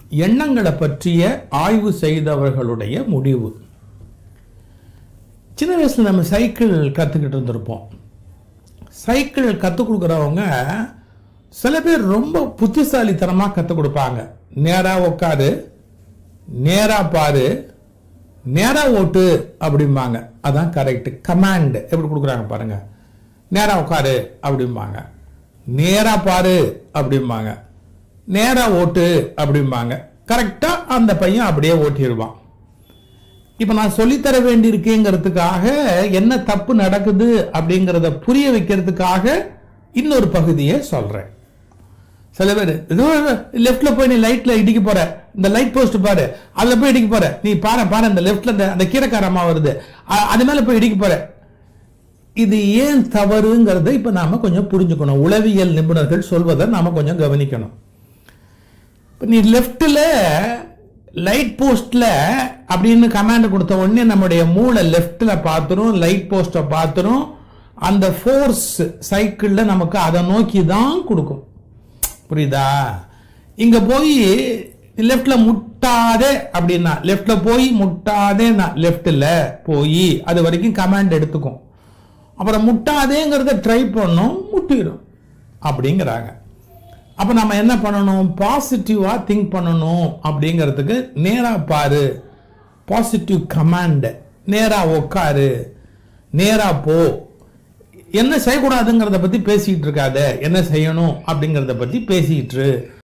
எண்ணங்களை பற்றிய ஆய்வு செய்தவர்களுடைய முடிவு சின்ன வயசுல நம்ம சைக்கிள் கற்றுக்கிட்டு இருந்திருப்போம் சைக்கிள் கற்றுக் கொடுக்குறவங்க சில பேர் ரொம்ப புத்திசாலித்தனமாக கற்றுக் கொடுப்பாங்க நேராக உட்காரு நேராக பாரு நேராக ஓட்டு அப்படிம்பாங்க அதான் கரெக்ட் கமாண்ட் எப்படி கொடுக்குறாங்க பாருங்க நேராக உட்காரு அப்படிம்பாங்க நேராக பாரு அப்படிம்பாங்க நேராக ஓட்டு அப்படிம்பாங்க கரெக்டாக அந்த பையன் அப்படியே ஓட்டிடுவான் இப்போ நான் சொல்லித்தர வேண்டியிருக்கேங்கிறதுக்காக என்ன தப்பு நடக்குது அப்படிங்கிறத புரிய வைக்கிறதுக்காக இன்னொரு பகுதியை சொல்றேன் சில பேர் ஏதோ லெஃப்ட்ல போய் நீ லைட்ல இடிக்க போற இந்த லைட் போஸ்ட் பாரு அதுல போய் இடிக்க போற நீ பாரு பாரு இந்த லெஃப்ட்ல அந்த அந்த கீரைக்காரமா வருது அ- அது மேல போய் இடிக்க போற இது ஏன் தவறுங்கிறத இப்ப நாம கொஞ்சம் புரிஞ்சுக்கணும் உளவியல் நிபுணர்கள் சொல்வதை நாம கொஞ்சம் கவனிக்கணும் இப்ப நீ லெஃப்ட்ல லைட் போஸ்ட்ல அப்படின்னு கமாண்ட் கொடுத்த உடனே நம்முடைய மூளை லெஃப்ட்ல பார்த்துரும் லைட் போஸ்ட்டை பார்த்துரும் அந்த ஃபோர்ஸ் சைக்கிள்ல நமக்கு அதை நோக்கி தான் கொடுக்கும் புரியுதா இங்க போய் லெஃப்ட்ல முட்டாதே அப்படின்னா லெஃப்ட்ல போய் முட்டாதே லெஃப்ட்ல போய் அது வரைக்கும் கமாண்ட் எடுத்துக்கும் அப்புறம் முட்டாதேங்கிறத ட்ரை பண்ணோம் முட்டிடும் அப்படிங்கிறாங்க அப்ப நம்ம என்ன பண்ணணும் பாசிட்டிவா திங்க் பண்ணணும் அப்படிங்கிறதுக்கு நேரா பாரு பாசிட்டிவ் கமாண்ட் நேரா உட்காரு நேரா போ என்ன செய்யக்கூடாதுங்கிறத பத்தி பேசிட்டு இருக்காத என்ன செய்யணும் அப்படிங்கிறத பத்தி பேசிட்டு இரு.